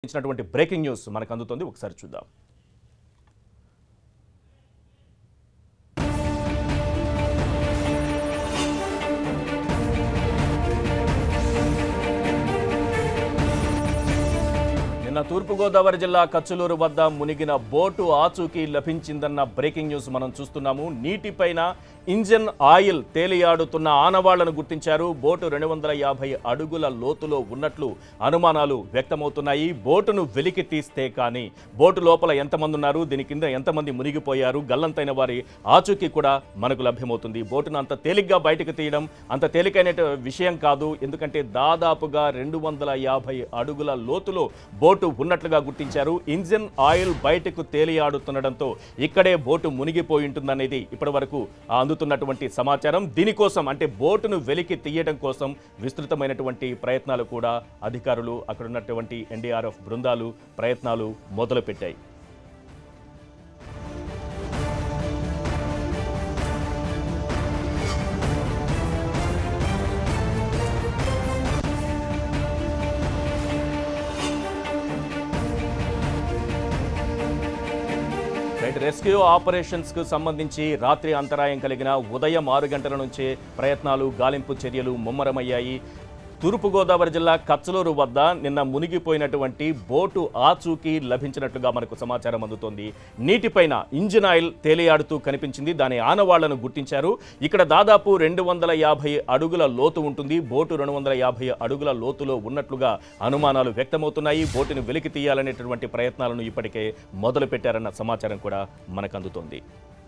సంబంధించినటువంటి breaking news మనకు అందుతుంది ఒకసారి చూద్దాం నిన్న తూర్పుగోదావరి జిల్లా కచ్చులూరు వద్ద మునిగిన బోటు ఆచూకీ లభించిందన్న బ్రేకింగ్ న్యూస్ మనం చూస్తున్నాము నీటిపైన ఇంజన్ ఆయిల్ తేలియాడుతున్న ఆనవాళ్లను గుర్తించారు బోటు రెండు వందల యాభై అడుగుల లోతులో ఉన్నట్లు అనుమానాలు వ్యక్తమవుతున్నాయి బోటును వెలికి తీస్తే కానీ బోటు లోపల ఎంతమంది ఉన్నారు దీని కింద ఎంతమంది మునిగిపోయారు గల్లంతైన వారి ఆచూకీ కూడా మనకు లభ్యమవుతుంది బోటును అంత తేలిగ్గా బయటకు తీయడం అంత తేలికైన విషయం కాదు ఎందుకంటే దాదాపుగా రెండు వందల యాభై అడుగుల లోతులో బోటు ఉన్నట్లుగా గుర్తించారు ఇంజిన్ ఆయిల్ బయటకు తేలియాడుతుండడంతో ఇక్కడే బోటు మునిగిపోయి ఉంటుందనేది ఇప్పటి వరకు అందుతున్నటువంటి సమాచారం దీనికోసం అంటే బోటును వెలికి తీయడం కోసం విస్తృతమైనటువంటి ప్రయత్నాలు కూడా అధికారులు అక్కడ ఉన్నటువంటి ఎన్డీఆర్ఎఫ్ బృందాలు ప్రయత్నాలు మొదలుపెట్టాయి రైట్ రెస్క్యూ ఆపరేషన్స్ కు సంబంధించి రాత్రి అంతరాయం కలిగిన ఉదయం ఆరు గంటల నుంచే ప్రయత్నాలు గాలింపు చర్యలు ముమ్మరమయ్యాయి తూర్పుగోదావరి జిల్లా కచ్చలూరు వద్ద నిన్న మునిగిపోయినటువంటి బోటు ఆచూకీ లభించినట్లుగా మనకు సమాచారం అందుతోంది నీటిపైన ఇంజిన్ ఆయిల్ తేలియాడుతూ కనిపించింది దాని ఆనవాళ్లను గుర్తించారు ఇక్కడ దాదాపు రెండు వందల యాభై అడుగుల లోతు ఉంటుంది బోటు రెండు వందల యాభై అడుగుల లోతులో ఉన్నట్లుగా అనుమానాలు వ్యక్తమవుతున్నాయి బోటును వెలికి తీయాలనేటటువంటి ప్రయత్నాలను ఇప్పటికే మొదలుపెట్టారన్న సమాచారం కూడా మనకు అందుతోంది